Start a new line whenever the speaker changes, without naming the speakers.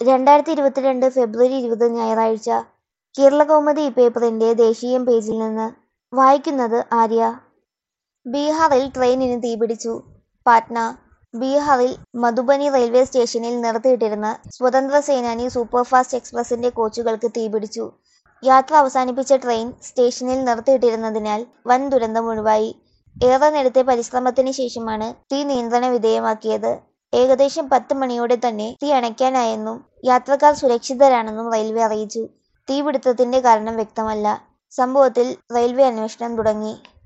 രണ്ടായിരത്തി ഇരുപത്തിരണ്ട് ഫെബ്രുവരി ഇരുപത് ഞായറാഴ്ച കേരളകൗമുദി പേപ്പറിന്റെ ദേശീയം പേജിൽ നിന്ന് വായിക്കുന്നത് ആര്യ ബീഹാറിൽ ട്രെയിനിന് തീപിടിച്ചു പാറ്റ്ന ബീഹാറിൽ മധുബനി റെയിൽവേ സ്റ്റേഷനിൽ നിർത്തിയിട്ടിരുന്ന സ്വതന്ത്ര സേനാനി സൂപ്പർഫാസ്റ്റ് എക്സ്പ്രസിന്റെ കോച്ചുകൾക്ക് തീപിടിച്ചു യാത്ര അവസാനിപ്പിച്ച ട്രെയിൻ സ്റ്റേഷനിൽ നിർത്തിയിട്ടിരുന്നതിനാൽ വൻ ദുരന്തം ഒഴിവായി ഏറെ നേരത്തെ പരിശ്രമത്തിന് ശേഷമാണ് തീ നിയന്ത്രണ വിധേയമാക്കിയത് ഏകദേശം പത്ത് മണിയോടെ തന്നെ തീ അണയ്ക്കാനായെന്നും യാത്രക്കാർ സുരക്ഷിതരാണെന്നും റെയിൽവേ അറിയിച്ചു തീപിടുത്തത്തിന്റെ കാരണം വ്യക്തമല്ല സംഭവത്തിൽ റെയിൽവേ അന്വേഷണം തുടങ്ങി